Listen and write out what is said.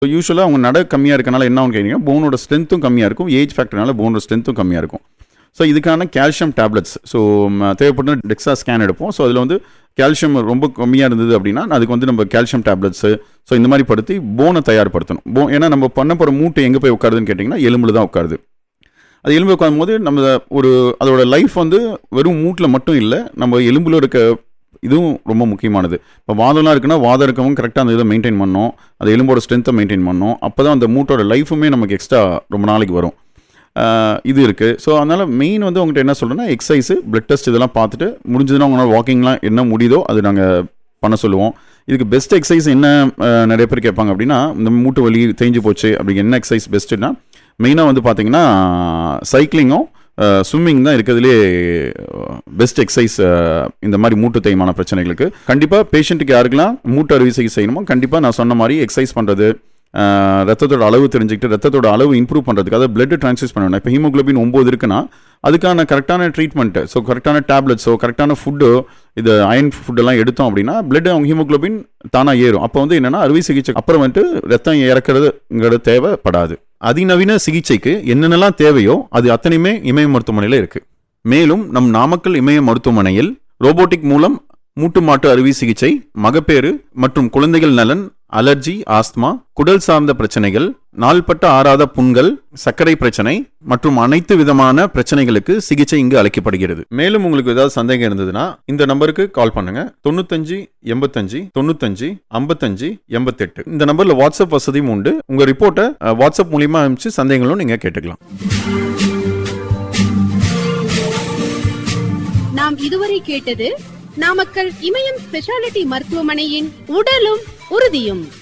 யூஸ்வலாக அவங்க நட கம்மியாக இருக்கனால என்ன ஆகும் கேட்டீங்கன்னா போனோட ஸ்ட்ரென்த்தும் கம்மியாக இருக்கும் ஏஜ் ஃபேக்டர்னால போனோட ஸ்ட்ரென்த்தும் கம்மியாக இருக்கும் ஸோ இதுக்கான கால்சியம் டேப்லெட்ஸ் ஸோ தேவைப்பட்ட டெக்ஸா ஸ்கேன் எடுப்போம் ஸோ அதில் வந்து கால்சியம் ரொம்ப கம்மியாக இருந்தது அப்படின்னா அதுக்கு வந்து நம்ம கால்சியம் டேப்லெட்ஸு ஸோ இந்த மாதிரி படுத்தி போனை தயார்படுத்தணும் போ ஏன்னா நம்ம பண்ண போகிற மூட்டை எங்கே போய் உட்காருதுன்னு கேட்டிங்கன்னா எலும்பில் தான் உட்காருது அது எலும்பு உட்காரும் போது நம்ம ஒரு அதோட லைஃப் வந்து வெறும் மூட்டில் மட்டும் இல்லை நம்ம எலும்பில் இருக்க இதுவும் ரொம்ப முக்கியமானது இப்போ வாதம்லாம் இருக்குன்னா வாதம் இருக்கவும் கரெக்டாக அந்த இதை மெயின்டைன் பண்ணணும் அந்த எலும்போட ஸ்ட்ரென்த்தை மெயின்டைன் பண்ணணும் அப்போ தான் அந்த மூட்டோட லைஃபுமே நமக்கு எக்ஸ்ட்ரா ரொம்ப நாளைக்கு வரும் ஆஹ் இது இருக்குது ஸோ அதனால் மெயின் வந்து உங்கள்கிட்ட என்ன சொல்கிறேன்னா எக்ஸசைஸு பிளட் டெஸ்ட் இதெல்லாம் பார்த்துட்டு முடிஞ்சதுன்னா உங்களால் வாக்கிங்லாம் என்ன முடியுதோ அது நாங்கள் பண்ண சொல்லுவோம் இதுக்கு பெஸ்ட் எக்ஸசைஸ் என்ன ஆஹ் நிறைய பேர் கேட்பாங்க அப்படின்னா இந்த மூட்டு வலி தேஞ்சு போச்சு அப்படி என்ன எக்ஸசைஸ் பெஸ்ட்டுன்னா மெயினாக வந்து பார்த்தீங்கன்னா சைக்கிளிங்கும் ஸ்விம்மிங் தான் இருக்கிறதுலே பெஸ்ட் எக்ஸசைஸ் இந்த மாதிரி மூட்டு தேய்மான பிரச்சனைகளுக்கு கண்டிப்பாக பேஷண்ட்டுக்கு யாருக்கெல்லாம் மூட்டு அறுவை சிகிச்சை செய்யணுமோ கண்டிப்பாக நான் சொன்ன மாதிரி எக்ஸசைஸ் பண்ணுறது ரத்தத்தோட அளவு தெரிஞ்சுக்கிட்டு ரத்தத்தோட அளவு இம்ப்ரூவ் பண்ணுறதுக்கு அதாவது பிளட் ட்ரான்ஸ்ஃபியூஸ் பண்ணணும் இப்போ ஹீமோகுளோபின் ஒம்பது இருக்குன்னா அதுக்கான கரெக்டான ட்ரீட்மெண்ட்டு ஸோ கரெக்டான டேப்லெட்ஸோ கரெக்டான ஃபுட்டு இது அயன் ஃபுட்டெல்லாம் எடுத்தோம் அப்படின்னா பிளட் அவங்க ஹீமோகுளோபின் தானாக ஏறும் அப்போ வந்து என்னென்னா அறுவை சிகிச்சை அப்புறம் வந்துட்டு ரத்தம் இறக்குறதுங்கிறது தேவைப்படாது அதிநவீன சிகிச்சைக்கு என்னென்னலாம் தேவையோ அது அத்தனையுமே இமய மருத்துவமனையில் இருக்குது மேலும் நம் நாமக்கல் இமய மருத்துவமனையில் ரோபோட்டிக் மூலம் மூட்டு மாட்டு அறுவை சிகிச்சை மகப்பேறு மற்றும் குழந்தைகள் நலன் அலர்ஜி ஆஸ்துமா குடல் சார்ந்த பிரச்சனைகள் நாள்பட்ட ஆறாத புண்கள் சர்க்கரை பிரச்சனை மற்றும் அனைத்து விதமான பிரச்சனைகளுக்கு சிகிச்சை இங்கு அளிக்கப்படுகிறது மேலும் உங்களுக்கு ஏதாவது சந்தேகம் இருந்ததுன்னா இந்த நம்பருக்கு கால் பண்ணுங்க தொண்ணூத்தஞ்சு எண்பத்தஞ்சு தொண்ணூத்தஞ்சு ஐம்பத்தஞ்சு எண்பத்தெட்டு இந்த நம்பர்ல வாட்ஸ்அப் வசதியும் உண்டு உங்க ரிப்போர்ட்டை அஹ், வாட்ஸ்அப் மூலியமா அனுப்பிச்சு சந்தேகங்களும் நீங்க கேட்டுக்கலாம் நாம் இதுவரை கேட்டது நாமக்கல் இமயம் ஸ்பெஷாலிட்டி மருத்துவமனையின் உடலும் உறுதியும்